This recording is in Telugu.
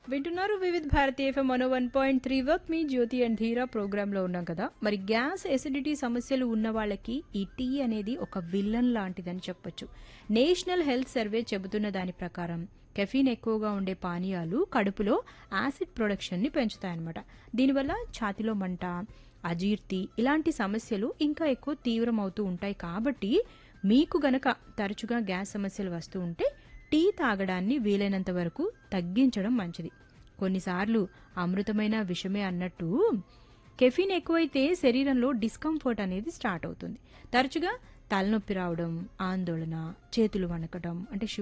వింటున్నారు వివిధ భారతి ఎఫ్ఎం మనో వన్ పాయింట్ త్రీ వర్క్ మీ జ్యోతి అండ్ ధీరా ప్రోగ్రామ్ లో ఉన్నాం కదా మరి గ్యాస్ ఎసిడిటీ సమస్యలు ఉన్న వాళ్ళకి ఈ టీ అనేది ఒక విల్లన్ లాంటిదని చెప్పొచ్చు నేషనల్ హెల్త్ సర్వే చెబుతున్న దాని ప్రకారం కెఫీన్ ఎక్కువగా ఉండే పానీయాలు కడుపులో యాసిడ్ ప్రొడక్షన్ ని పెంచుతాయన్నమాట దీనివల్ల ఛాతిలో మంట అజీర్తి ఇలాంటి సమస్యలు ఇంకా ఎక్కువ తీవ్రమవుతూ ఉంటాయి కాబట్టి మీకు గనక తరచుగా గ్యాస్ సమస్యలు వస్తూ ఉంటే టీ తాగడాన్ని వీలైనంత వరకు తగ్గించడం మంచిది కొన్నిసార్లు అమృతమైన విషమే అన్నట్టు కెఫీన్ ఎక్కువైతే శరీరంలో డిస్కంఫర్ట్ అనేది స్టార్ట్ అవుతుంది తరచుగా తలనొప్పి రావడం ఆందోళన చేతులు వణకడం అంటే